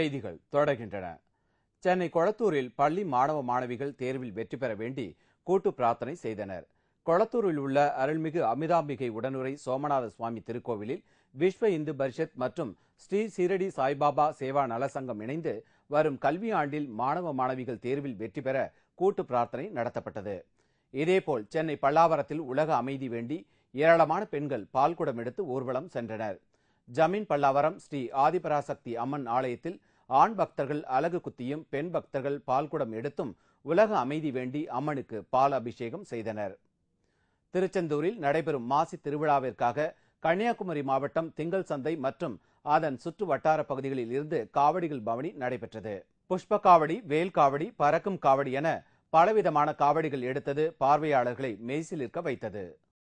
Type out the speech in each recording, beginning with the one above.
செய்திகள் தொடர்கின்றன சென்னை கொளத்தூரில் பள்ளி மாணவ மாணவிகள் தேர்வில் வெற்றி பெற வேண்டி கூட்டு பிரார்த்தனை செய்தனர் கொளத்தூரில் உள்ள அருள்மிகு அமிதாம்பிகை உடனுரை சோமநாத சுவாமி திருக்கோவிலில் விஸ்வ இந்து பரிஷத் மற்றும் ஸ்ரீ சீரடி சாய்பாபா சேவா நலசங்கம் இணைந்து வரும் கல்வி ஆண்டில் மாணவ மாணவிகள் தேர்வில் வெற்றி பெற கூட்டு பிரார்த்தனை நடத்தப்பட்டது இதேபோல் சென்னை பல்லாவரத்தில் உலக அமைதி வேண்டி ஏராளமான பெண்கள் பால்குடம் எடுத்து ஊர்வலம் சென்றனர் ஜமீன் பல்லாவரம் ஸ்ரீ ஆதிபராசக்தி அம்மன் ஆலயத்தில் ஆண் பக்தர்கள் அலகு குத்தியும் பெண் பக்தர்கள் பால்குடம் எடுத்தும் உலக அமைதி வேண்டி அம்மனுக்கு பால் அபிஷேகம் செய்தனர் திருச்செந்தூரில் நடைபெறும் மாசி திருவிழாவிற்காக கன்னியாகுமரி மாவட்டம் திங்கள் சந்தை மற்றும் அதன் சுற்று வட்டார பகுதிகளில் இருந்து காவடிகள் பவனி நடைபெற்றது புஷ்ப காவடி வேல் காவடி பறக்கும் காவடி என பலவிதமான காவடிகள் எடுத்தது பார்வையாளர்களை மெய்சிலிருக்க வைத்தது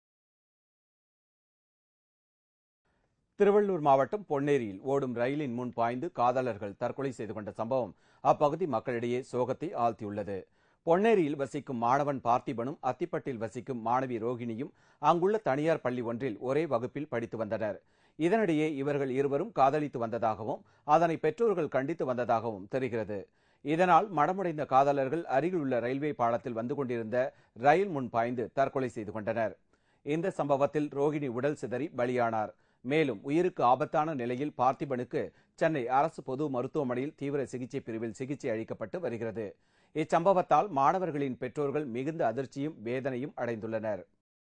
திருவள்ளூர் மாவட்டம் பொன்னேரியில் ஓடும் ரயிலின் முன் பாய்ந்து காதலர்கள் தற்கொலை செய்து கொண்ட சம்பவம் அப்பகுதி மக்களிடையே சோகத்தை ஆழ்த்தியுள்ளது பொன்னேரியில் வசிக்கும் மாணவன் பார்த்திபனும் அத்திப்பட்டில் வசிக்கும் மாணவி ரோகிணியும் அங்குள்ள தனியார் பள்ளி ஒன்றில் ஒரே வகுப்பில் படித்து வந்தனர் இதனிடையே இவர்கள் இருவரும் காதலித்து வந்ததாகவும் அதனை பெற்றோர்கள் கண்டித்து வந்ததாகவும் தெரிகிறது இதனால் மடமுடைந்த காதலர்கள் அருகில் உள்ள ரயில்வே பாலத்தில் வந்து கொண்டிருந்த ரயில் முன் பாய்ந்து தற்கொலை செய்து கொண்டனர் இந்த சம்பவத்தில் ரோகிணி உடல் சிதறி பலியானார் மேலும் உயிருக்கு ஆபத்தான நிலையில் பார்த்திபனுக்கு சென்னை அரசு பொது மருத்துவமனையில் தீவிர சிகிச்சை பிரிவில் சிகிச்சை அளிக்கப்பட்டு வருகிறது இச்சம்பவத்தால் மாணவர்களின் பெற்றோர்கள் மிகுந்த அதிர்ச்சியும் வேதனையும் அடைந்துள்ளனர்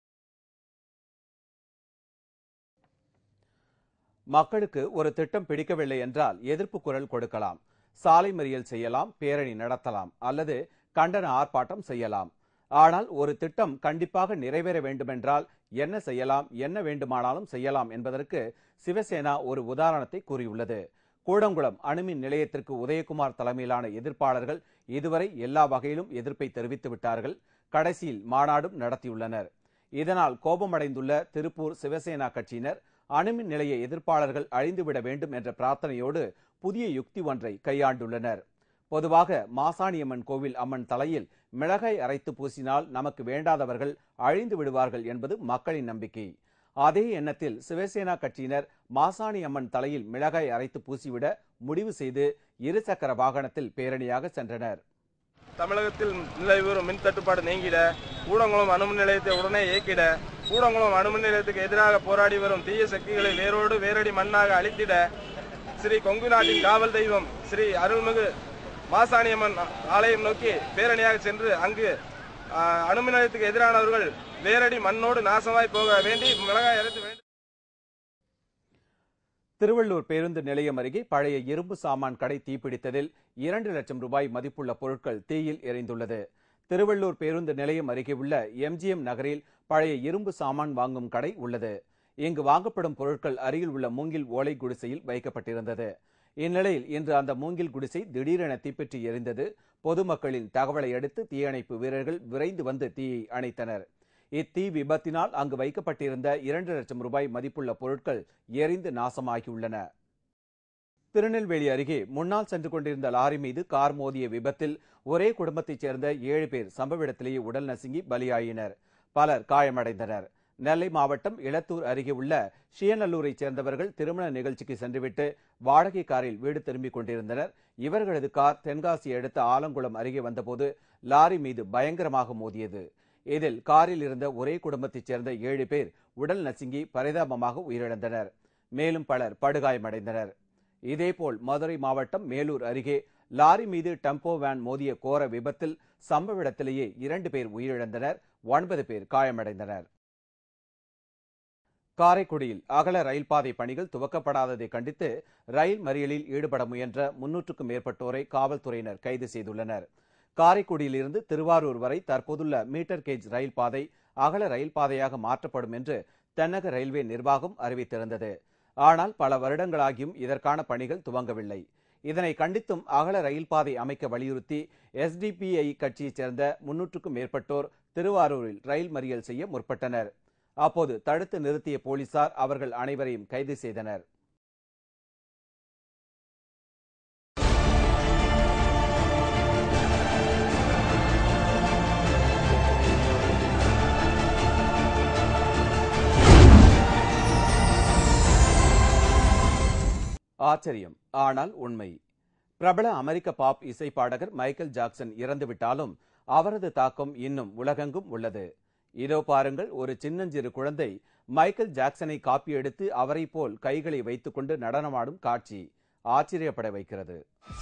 மக்களுக்கு ஒரு திட்டம் பிடிக்கவில்லை என்றால் எதிர்ப்பு குரல் கொடுக்கலாம் சாலை மறியல் செய்யலாம் பேரணி நடத்தலாம் அல்லது கண்டன ஆர்ப்பாட்டம் செய்யலாம் ஆனால் ஒரு திட்டம் கண்டிப்பாக நிறைவேற வேண்டுமென்றால் என்ன செய்யலாம் என்ன வேண்டுமானாலும் செய்யலாம் என்பதற்கு சிவசேனா ஒரு உதாரணத்தை கூறியுள்ளது கூடங்குளம் அணுமின் நிலையத்திற்கு உதயகுமார் தலைமையிலான எதிர்ப்பாளர்கள் இதுவரை எல்லா வகையிலும் எதிர்ப்பை தெரிவித்து விட்டார்கள் கடைசியில் மாநாடும் நடத்தியுள்ளனர் இதனால் கோபமடைந்துள்ள திருப்பூர் சிவசேனா கட்சியினர் அணுமின் நிலைய எதிர்ப்பாளர்கள் அழிந்துவிட வேண்டும் என்ற பிரார்த்தனையோடு புதிய யுக்தி ஒன்றை கையாண்டுள்ளனர் பொதுவாக மாசாணியம்மன் கோவில் அம்மன் தலையில் மிளகாய் அரைத்து பூசினால் நமக்கு வேண்டாதவர்கள் அழிந்து விடுவார்கள் என்பது மக்களின் நம்பிக்கை அதே எண்ணத்தில் சிவசேனா கட்சியினர் மாசாணி அம்மன் தலையில் மிளகாய் அரைத்து பூசிவிட முடிவு செய்து இருசக்கர வாகனத்தில் பேரணியாக சென்றனர் தமிழகத்தில் நிலவி வரும் மின் தட்டுப்பாடு நீங்கிட கூடங்குளம் அணுமின் நிலையத்தை உடனே இயக்கிட கூடங்குளம் அணுமின் நிலையத்துக்கு எதிராக போராடி வரும் தீய சக்திகளை வேரோடு வேரடி மண்ணாக அழித்திட ஸ்ரீ கொங்கு நாட்டின் காவல் தெய்வம் ஸ்ரீ அருள்மிகு மாசாணியம்மன் ஆலயம் நோக்கி பேரணியாக சென்று அங்கு ஆஹ், அணுமின் நிலையத்துக்கு எதிரானவர்கள் வேரடி மண்ணோடு நாசமாய் போக வேண்டி மிளகாய் அரைத்து வேண்டும் திருவள்ளூர் பேருந்து நிலையம் அருகே பழைய இரும்பு சாமான் கடை தீப்பிடித்ததில் இரண்டு லட்சம் ரூபாய் மதிப்புள்ள பொருட்கள் தீயில் எரிந்துள்ளது திருவள்ளூர் பேருந்து நிலையம் அருகே உள்ள எம்ஜிஎம் நகரில் பழைய இரும்பு சாமான் வாங்கும் கடை உள்ளது இங்கு வாங்கப்படும் பொருட்கள் அருகில் உள்ள மூங்கில் ஓலை குடிசையில் வைக்கப்பட்டிருந்தது இந்நிலையில் இன்று அந்த மூங்கில் குடிசை திடீரென தீப்பற்றி எரிந்தது பொதுமக்களின் தகவலை அடுத்து தீயணைப்பு வீரர்கள் விரைந்து வந்து தீயை அணைத்தனர் இத்தீ விபத்தினால் அங்கு வைக்கப்பட்டிருந்த இரண்டு லட்சம் ரூபாய் மதிப்புள்ள பொருட்கள் எரிந்து நாசமாகியுள்ளன திருநெல்வேலி அருகே முன்னால் சென்று கொண்டிருந்த லாரி மீது கார் மோதிய விபத்தில் ஒரே குடும்பத்தைச் சேர்ந்த ஏழு பேர் சம்பவ இடத்திலேயே உடல் நசுங்கி பலியாயினர் பலர் காயமடைந்தனர் நெல்லை மாவட்டம் இளத்தூர் அருகே உள்ள ஷியநல்லூரைச் சேர்ந்தவர்கள் திருமண நிகழ்ச்சிக்கு சென்றுவிட்டு வாடகை காரில் வீடு திரும்பிக் கொண்டிருந்தனர் இவர்களது கார் தென்காசி அடுத்த ஆலங்குளம் அருகே வந்தபோது லாரி மீது பயங்கரமாக மோதியது இதில் காரில் இருந்த ஒரே குடும்பத்தைச் சேர்ந்த ஏழு பேர் உடல் நசுங்கி பரிதாபமாக உயிரிழந்தனர் மேலும் பலர் படுகாயமடைந்தனர் இதேபோல் மதுரை மாவட்டம் மேலூர் அருகே லாரி மீது டெம்போ வேன் மோதிய கோர விபத்தில் சம்பவ இடத்திலேயே இரண்டு பேர் உயிரிழந்தனர் ஒன்பது பேர் காயமடைந்தனர் காரைக்குடியில் அகல ரயில் பாதை பணிகள் துவக்கப்படாததை கண்டித்து ரயில் மறியலில் ஈடுபட முயன்ற முன்னூற்றுக்கும் மேற்பட்டோரை காவல்துறையினர் கைது செய்துள்ளனர் காரைக்குடியிலிருந்து திருவாரூர் வரை தற்போதுள்ள மீட்டர் கேஜ் ரயில் பாதை அகல ரயில் பாதையாக மாற்றப்படும் என்று தென்னக ரயில்வே நிர்வாகம் அறிவித்திருந்தது ஆனால் பல வருடங்களாகியும் இதற்கான பணிகள் துவங்கவில்லை இதனை கண்டித்தும் அகல ரயில் பாதை அமைக்க வலியுறுத்தி எஸ்டிபிஐ கட்சியைச் சேர்ந்த முன்னூற்றுக்கும் மேற்பட்டோர் திருவாரூரில் ரயில் மறியல் செய்ய முற்பட்டனர் அப்போது தடுத்து நிறுத்திய போலீசார் அவர்கள் அனைவரையும் கைது செய்தனர் ஆச்சரியம் ஆனால் உண்மை பிரபல அமெரிக்க பாப் இசை பாடகர் மைக்கேல் ஜாக்சன் இறந்துவிட்டாலும் அவரது தாக்கம் இன்னும் உலகெங்கும் உள்ளது இதோ பாருங்கள் ஒரு சின்னஞ்சிறு குழந்தை மைக்கேல் ஜாக்சனை காப்பி எடுத்து அவரை போல் கைகளை வைத்துக்கொண்டு நடனமாடும் காட்சி ஆச்சரியப்பட வைக்கிறது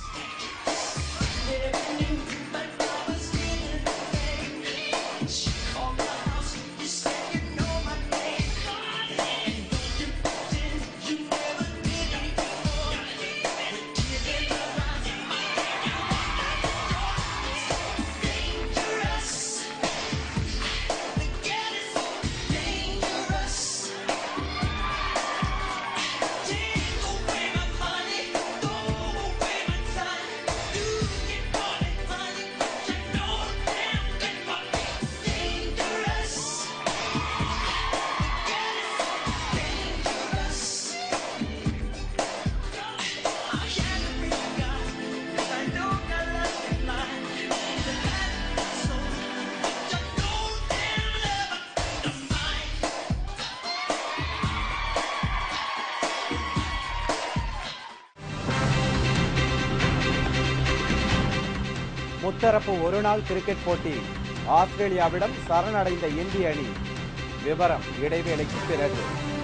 முத்தரப்பு ஒருநாள் கிரிக்கெட் போட்டி ஆஸ்திரேலியாவிடம் சரணடைந்த இந்திய அணி விவரம் இடைவேளைக்கு பிறகு